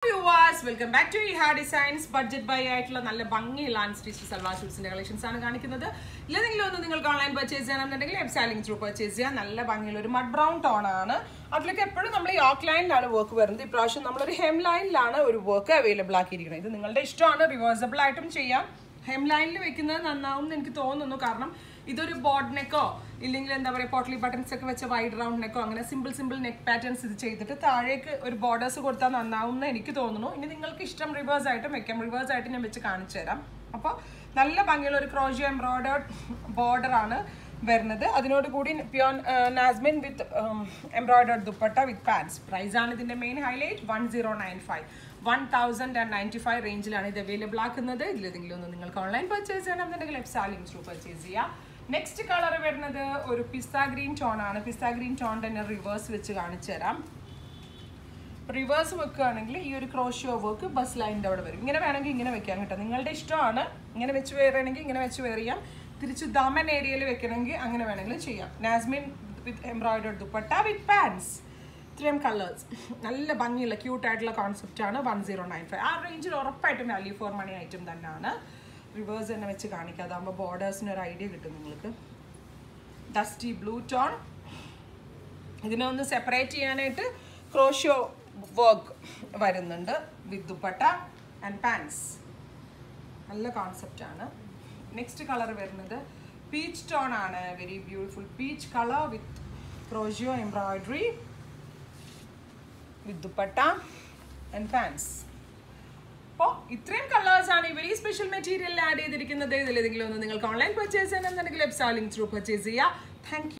viewers welcome back to Iha designs budget buy ആയിട്ടുള്ള നല്ല ഭംഗിയുള്ള അൺസ്റ്റിച്ച് സൽവാർ ഷൂട്ട്സിന്റെ കളക്ഷൻസ് ആണ് കാണിക്കുന്നത് ഇല്ലെങ്കിലും ഒന്ന് നിങ്ങൾക്ക് ഓൺലൈൻ പർച്ചേസ് ചെയ്യണമെന്നുണ്ടെങ്കിൽ വെബ്സൈലിംഗ് ത്രൂ പർച്ചേസ് ചെയ്യാം നല്ല ഭംഗിയുള്ള ഒരു മഡ് ബ്രൗൺ ടോൺ ആണ് അതിലേക്ക് എപ്പോഴും നമ്മൾ ഈ ഓക്ക് ലൈനിലാണ് വർക്ക് വരുന്നത് ഇപ്രാവശ്യം നമ്മളൊരു ഹെം ലൈനിലാണ് ഒരു വർക്ക് അവൈലബിൾ ആക്കിയിരിക്കുന്നത് ഇത് നിങ്ങളുടെ ഇഷ്ടമാണ് റിവേഴ്സബിൾ ആയിട്ടും ചെയ്യാം ഹെം ലൈനിൽ വെക്കുന്നത് നന്നാവും എന്ന് എനിക്ക് തോന്നുന്നു കാരണം ഇതൊരു ബോർഡ് നെക്കോ ഇല്ലെങ്കിൽ എന്താ പറയുക പോട്ട്ലി ബട്ടൺസ് ഒക്കെ വെച്ച വൈഡ് റൗണ്ട് നെക്കോ അങ്ങനെ സിമ്പിൾ സിമ്പിൾ നെക്ക് പാറ്റേൺസ് ഇത് ചെയ്തിട്ട് താഴേക്ക് ഒരു ബോർഡേഴ്സ് കൊടുത്താൽ നന്നാവും എന്ന് എനിക്ക് തോന്നുന്നു ഇനി നിങ്ങൾക്ക് ഇഷ്ടം റിവേഴ്സ് ആയിട്ടും വെക്കാം റിവേഴ്സ് ആയിട്ട് ഞാൻ വെച്ച് കാണിച്ചു തരാം അപ്പോൾ നല്ല ഭംഗിയുള്ള ഒരു ക്രോഷ്യോ എംബ്രോയിഡേർഡ് ബോർഡർ ആണ് വരുന്നത് അതിനോട് കൂടി പ്യോൺ നാസ്മിൻ with embroidered dupatta with pants price ആണ് ഇതിന്റെ main highlight one zero nine five one thousand and ninety five റേഞ്ചിലാണ് ഇത് അവൈലബിൾ ആക്കുന്നത് ഇതിലേതെങ്കിലും ഒന്ന് നിങ്ങൾക്ക് ഓൺലൈൻ പർച്ചേസ് ചെയ്യണമെന്നുണ്ടെങ്കിൽ എഫ്സാലിംഗ് ത്രൂ പർച്ചേസ് ചെയ്യാം നെക്സ്റ്റ് കളർ വരുന്നത് ഒരു പിസ്ത ഗ്രീൻ ടോൺ ആണ് പിസ്ത ഗ്രീൻ ടോൺ തന്നെ റിവേഴ്സ് വെച്ച് കാണിച്ചു തരാം റിവേഴ്സ് വെക്കുകയാണെങ്കിൽ ഈ ഒരു ക്രോഷ്യോ വർക്ക് ബസ് ലൈനിൻ്റെ അവിടെ വരും ഇങ്ങനെ വേണമെങ്കിൽ ഇങ്ങനെ വെക്കാൻ കേട്ടോ നിങ്ങളുടെ ഇഷ്ടമാണ് ഇങ്ങനെ വെച്ച് വേറെയാണെങ്കിൽ ഇങ്ങനെ വെച്ച് വേറെ ചെയ്യാം തിരിച്ച് ദമൻ ഏരിയയിൽ വെക്കണമെങ്കിൽ അങ്ങനെ വേണമെങ്കിൽ ചെയ്യാം നാസ്മിൻ with embroidered dupatta with pants ഇത്രയും കളേഴ്സ് നല്ല ഭംഗിയുള്ള ക്യൂട്ടായിട്ടുള്ള കോൺസെപ്റ്റാണ് വൺ സീറോ നയൻ ഫൈവ് ആ റേഞ്ചിൽ ഉറപ്പായിട്ടും വാല്യൂ ഫോർ മണി ഐറ്റം തന്നെയാണ് റിവേഴ്സ് തന്നെ വെച്ച് കാണിക്കുക അതാകുമ്പോൾ ബോർഡേഴ്സിന് ഒരു ഐഡിയ കിട്ടും നിങ്ങൾക്ക് ഡസ്റ്റി ബ്ലൂ ടോൺ ഇതിനെ ഒന്ന് സെപ്പറേറ്റ് ചെയ്യാനായിട്ട് ക്രോഷ്യോ വർക്ക് വരുന്നുണ്ട് വിത്ത് ദുപ്പട്ട ആൻഡ് പാൻസ് നല്ല കോൺസെപ്റ്റ് ആണ് നെക്സ്റ്റ് കളർ വരുന്നത് പീച്ച് ടോൺ ആണ് very beautiful peach colour with crochet embroidery with dupatta and pants അപ്പോൾ ഇത്രയും കളേഴ്സ് ആണ് ഈ വെരി സ്പെഷ്യൽ മെറ്റീരിയൽ ആഡ് ചെയ്തിരിക്കുന്നത് ഇതിലേതെങ്കിലും ഒന്ന് നിങ്ങൾക്ക് ഓൺലൈൻ പർച്ചേസ് ചെയ്യണമെന്നുണ്ടെങ്കിൽ വെബ്സാലിംഗ് ത്രൂ പർച്ചേസ് ചെയ്യുക താങ്ക്